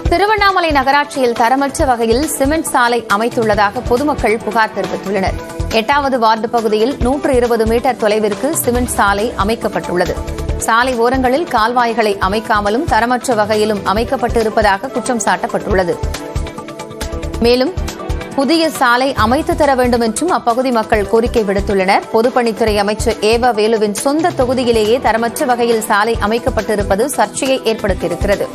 திருவண்ணாமலை நகராட்சியில் தரமற்ற வகையில் சிமெண்ட் சாலை அமைத்துள்ளதாக பொதுமக்கள் புகார் தெரிவித்துள்ளனர் எட்டாவது வார்டு பகுதியில் நூற்று இருபது மீட்டர் தொலைவிற்கு சிமெண்ட் சாலை அமைக்கப்பட்டுள்ளது சாலை ஓரங்களில் கால்வாய்களை அமைக்காமலும் தரமற்ற வகையிலும் அமைக்கப்பட்டிருப்பதாக குற்றம் சாட்டப்பட்டுள்ளது மேலும் புதிய சாலை அமைத்து தர வேண்டும் என்றும் அப்பகுதி மக்கள் கோரிக்கை விடுத்துள்ளனர் பொதுப்பணித்துறை அமைச்சர் ஏவ வேலுவின் சொந்த தொகுதியிலேயே தரமற்ற வகையில் சாலை அமைக்கப்பட்டிருப்பது சர்ச்சையை ஏற்படுத்தியிருக்கிறது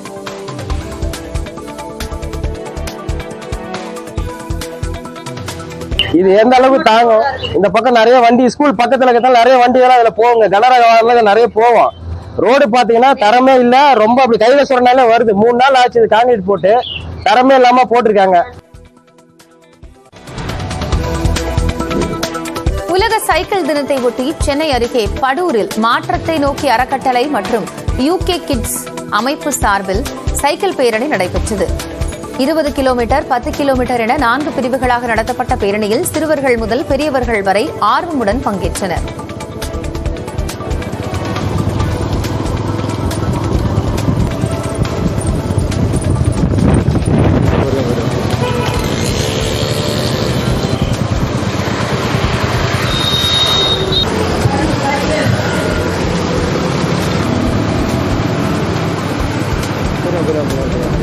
இது எந்த அளவுக்கு தாங்கும் இந்த பக்கம் நிறைய வண்டி ஸ்கூல் பக்கத்துல இருக்கிறதால நிறைய வண்டிகள் அதுல போகுங்க கனரக வாகனங்கள் நிறைய போகும் ரோடு பாத்தீங்கன்னா தரமே இல்ல ரொம்ப அப்படி கையில சொல்றனால வருது மூணு நாள் ஆச்சு இது காங்கிரீட் போட்டு தரமே இல்லாம போட்டிருக்காங்க உலக சைக்கிள் தினத்தை ஒட்டி சென்னை அருகே படூரில் மாற்றத்தை நோக்கி அறக்கட்டளை மற்றும் யூகே கிட்ஸ் அமைப்பு சார்பில் சைக்கிள் பேரணி நடைபெற்றது இருபது கிலோமீட்டர் பத்து கிலோமீட்டர் என நான்கு பிரிவுகளாக நடத்தப்பட்ட பேரணியில் சிறுவர்கள் முதல் பெரியவர்கள் வரை ஆர்வமுடன் பங்கேற்றனர் புரியும், புரியும், புரியும், புரியும்.